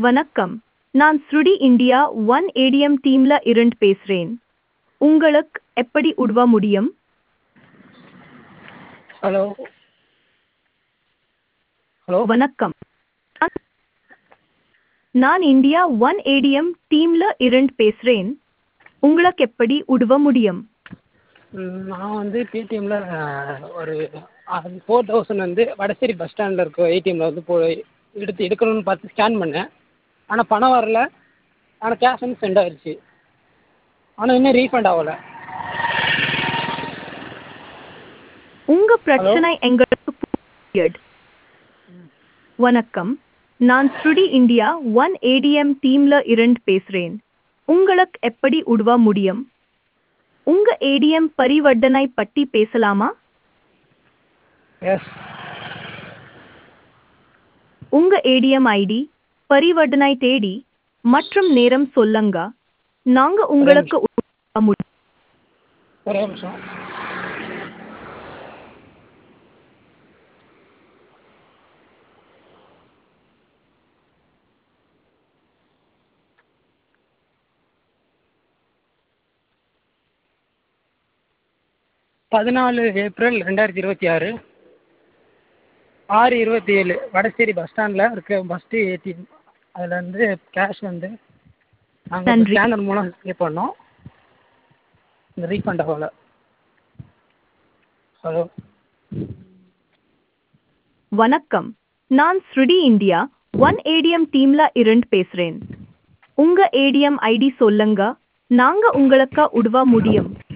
வணக்கம் நான் ஸ்ருடி இந்தியா ஒன் ஏடிஎம் டீம்ல இருந்து பேசுறேன் உங்களுக்கு எப்படி உதவ முடியும் ஹலோ ஹலோ வணக்கம் நான்- நான் இந்தியா ஒன் ஏடிஎம் டீம்ல இருந்து பேசுறேன் உங்களுக்கு எப்படி உதவ முடியும் ம், நான் வந்து பேடிஎம்மில் ஒரு ஃபோர் தௌசண்ட் வந்து வடசேரி பஸ் ஸ்டாண்டில் இருக்க ஏடிஎம்மில் வந்து போய் எடுத்து எடுக்கணும்னு பார்த்து ஸ்கேன் பண்ணேன் ஆனால் பணம் வரல ஆனால் கேஷ் வந்து சென்ட் ஆயிடுச்சு ஆனால் இன்னும் ரீஃபண்ட் ஆகலை உங்க பிரச்சனை எங்களுக்கு புரியுது வணக்கம் நான் ஸ்ருடி இந்தியா ஒன் ஏடிஎம் டீம்ல இருந்து பேசுறேன் உங்களுக்கு எப்படி உதவ முடியும் உங்க ஏடிஎம் பரிவர்த்தனை பற்றி பேசலாமா எஸ் உங்க ஏடிஎம் ஐடி பரிவர்த்தனை தேதி மற்றும் நேரம் சொல்லுங்க நாங்க உங்களுக்கு உதவ முடியும் ஒரே நிமிஷம் பதினாலு ஏப்ரல் ரெண்டாயிரத்தி இருபத்தி ஆறு ஆறு இருபத்தி ஏழு வடசேரி பஸ் ஸ்டாண்டில் இருக்க ஃபஸ்ட்டு ஏடிஎம் அதில் வந்து கேஷ் வந்து நாங்கள் நன்றி. ஸ்கேனர் மூலம் பே பண்ணோம் இந்த ரீஃபண்ட் ஆகலை ஹலோ வணக்கம் நான் ஸ்ருடி இந்தியா ஒன் ஏடிஎம் டீம்ல இருந்து பேசுறேன் உங்க ஏடிஎம் ஐடி சொல்லுங்க நாங்க உங்களுக்கு உதவ முடியும்